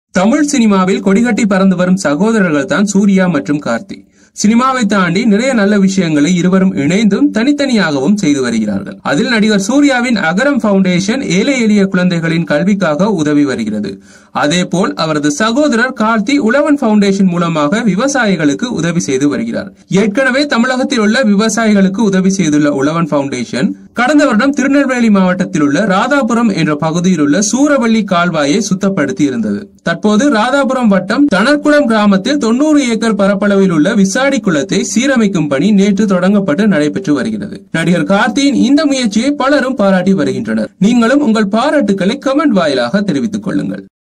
தமிழ் சினிமாவில் கொடிகட்டி பறந்து வரும் சகோதரர்கள் தான் சூர்யா மற்றும் கார்த்தி சினிமாவை தாண்டி நிறைய நல்ல விஷயங்களை இருவரும் இணைந்தும் தனித்தனியாகவும் செய்து வருகிறார்கள் அதில் நடிகர் சூர்யாவின் அகரம் பவுண்டேஷன் ஏழை எளிய குழந்தைகளின் கல்விக்காக உதவி வருகிறது அதேபோல் அவரது சகோதரர் கார்த்தி உழவன் பவுண்டேஷன் மூலமாக விவசாயிகளுக்கு உதவி செய்து வருகிறார் ஏற்கனவே தமிழகத்தில் உள்ள விவசாயிகளுக்கு உதவி செய்துள்ள உழவன் பவுண்டேஷன் கடந்த வருடம் திருநெல்வேலி மாவட்டத்தில் உள்ள ராதாபுரம் என்ற பகுதியில் உள்ள சூரவள்ளி கால்வாயை சுத்தப்படுத்தி இருந்தது தற்போது ராதாபுரம் வட்டம் தணர்குளம் கிராமத்தில் தொண்ணூறு ஏக்கர் பரப்பளவில் உள்ள விசாடி குளத்தை சீரமைக்கும் பணி நேற்று தொடங்கப்பட்டு நடைபெற்று வருகிறது நடிகர் கார்த்தியின் இந்த முயற்சியை பலரும் பாராட்டி வருகின்றனர் நீங்களும் உங்கள் பாராட்டுக்களை கமெண்ட் வாயிலாக தெரிவித்துக் கொள்ளுங்கள்